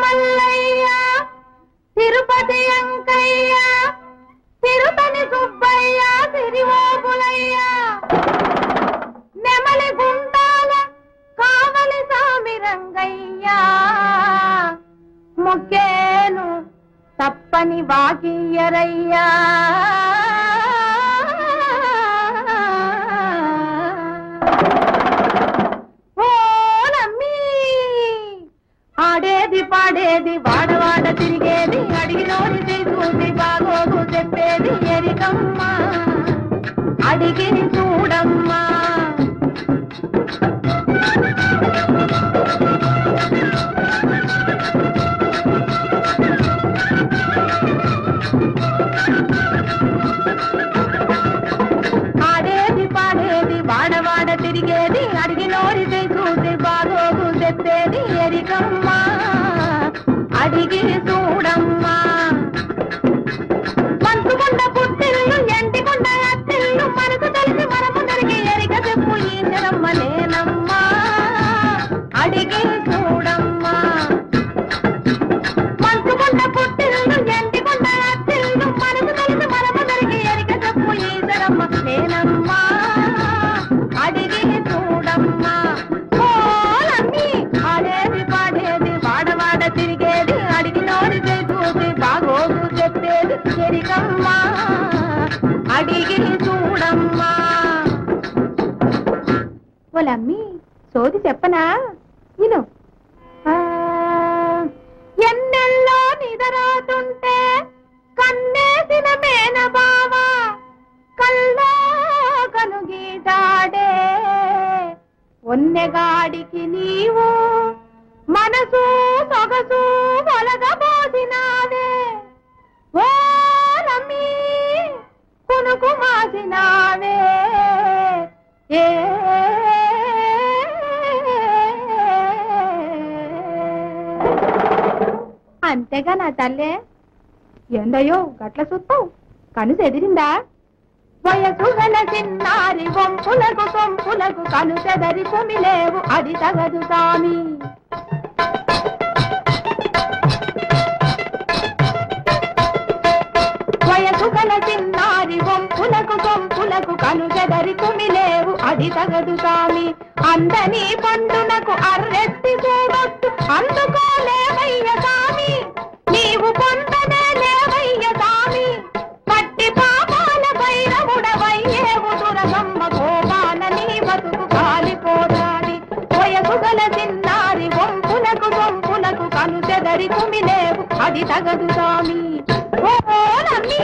మల్లయ్య తిరుపతి అంకయ్య తిరుపతి సుబ్బయ్య సిరివోపులయ్య నెమలి గుండాల కావలి సామి రంగయ్య మొక్కేను తప్పని వాకియరయ్యా ఓలమ్మీ ఆడేది పాడేది వాడవాడ తిరిగేది అడిగినోడి చూసి బాగోగు చెప్పేది ఎరికమ్మా అడిగి చూడమ్మా ఆడేది పాడేది వాడవాడ తిరిగేది అడిగినోడి చూసి బాగోగు చెప్పేది ఎరికమ్మా అడిగి చూడమ్మా మంచుకొండ పుట్టిల్లు ఎండికొండ అత్తిల్లు మనసు తెలిసి మనము జరిగి ఎరిక చెప్పు ఈ జనమ్మ నేనమ్మా అడిగి చూడమ్మా మంచుకొండ పుట్టిల్లు ఎండికొండ అత్తిల్లు మనసు తెలిసి మనము జరిగి ఎరిక చెప్పు ఈ జనమ్మ నేనమ్మా అడిగి చూడమ్మా ఓలమ్మీ ఆడేది పాడేది వాడవాడ తిరిగేది అడిగినోడి చూసి బాగోగు చెప్పేది ఎరికమ్మా అడిగి చూడమ్మా ఓలమ్మీ సోది చెప్పనా ఇను ఎన్నెల్లో నిదరాతుంటే కన్నేసిన మేన బావా కల్లో కనుగీటాడే ఒన్నెగాడికి నీవు మనసు సొగసు మొలగబోసినావే ఓ నమ్మి కునుకు మాసినావే ఏ అంతేగా నా తల్లే ఏందయ్యో గట్ల చూస్తావు కనుసు ఎదిరిందా వయసు గల చిన్నారి వంపులకు సొంపులకు కను చెదరి కుమిలేవు అది తగదు సామి వయసు గల చిన్నారి వంపులకు సొంపులకు కను చెదరి కుమిలేవు అది తగదు సామి అందని పండునకు అర్రెత్తి చూడొచ్చు అందుకోలేవయ్య సామి నీవు పొందనే లేవయ్య సామి పట్టి పాపాల భైరవుడవయ్యేవు దురగమ్మ గోపాల నీ బతుకు కాలిపోరాడి వయసు గల చిన్నారి వంపులకు వంపులకు కను చెదరి కుమిలేవు అది తగదు సామి ఓ నమ్మి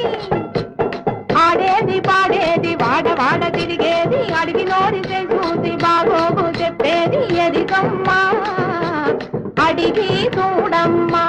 ఆడేది పాడేది వాడ వాడ తిరిగేది అడిగి నోడితే చూసి బాగోగు చెప్పేది ఎదిగమ్మా అడిగి చూడమ్మా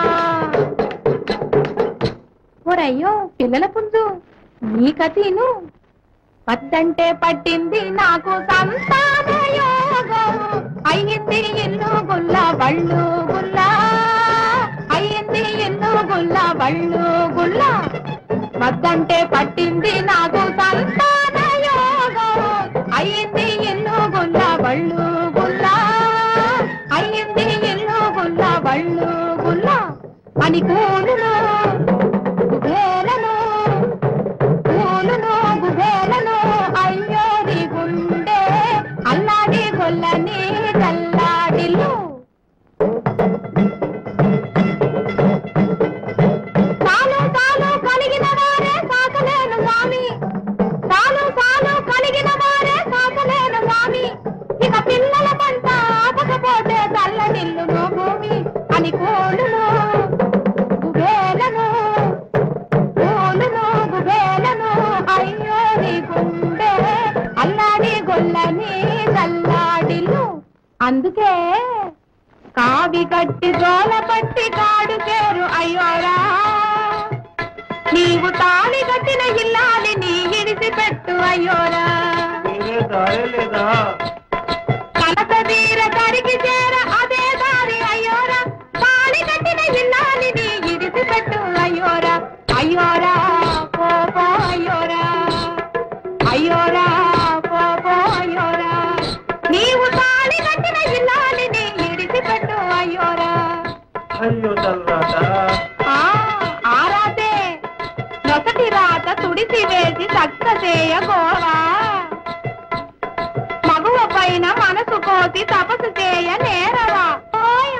ఓరయ్యో పిల్లల పుంజు నీ కథీను పద్దంటే పట్టింది నాకు సంతాన యోగం అయ్యింది ఇల్లు గుల్ల బళ్ళు గుల్ల అయ్యింది ఇల్లు గుల్ల బళ్ళు గుల్ల వద్దంటే పట్టింది నాకు సంతాన యోగం అయ్యింది ఇల్లు గుల్ల బళ్ళు గుల్ల అయ్యింది ఇల్లు గుల్ల బళ్ళు గుల్ల అని కూలును గుబేలను కూలును గుబేలను అయ్యో నీ గుండె అల్లాడి గొల్లని చల్లాడిల్లు చాలు చాలు కలిగిన వారే సాకలేను స్వామి చాలు చాలు కలిగిన వారే సాకలేను స్వామి ఇక పిల్లల పంట ఆపకపోతే చల్లనిల్లును భూమి అని కోళ్ళును గుబేలను పూలును గుబేలను అయ్యో నీ గుండె అల్లాడి గొల్లని చల్లాడిల్లు అందుకే కావి కట్టి జోల పట్టి కాడు చేరు అయ్యోరా నీవు తాళి కట్టిన ఇల్లాలి నీ ఇడిసి పెట్టు అయ్యోరా వేరే దారే లేదా కలత తీర తరిగి చేర అదే దారి అయ్యోరా తాళి కట్టిన ఇల్లాలి నీ ఇడిసి పెట్టు అయ్యోరా అయ్యోరా పో పో అయ్యోరా అయ్యోరా పో పో అయ్యోరా నీవు తాళి కట్టిన ఇల్లాలి నీ ఇడిసి పెట్టు అయ్యోరా అయ్యో వేయ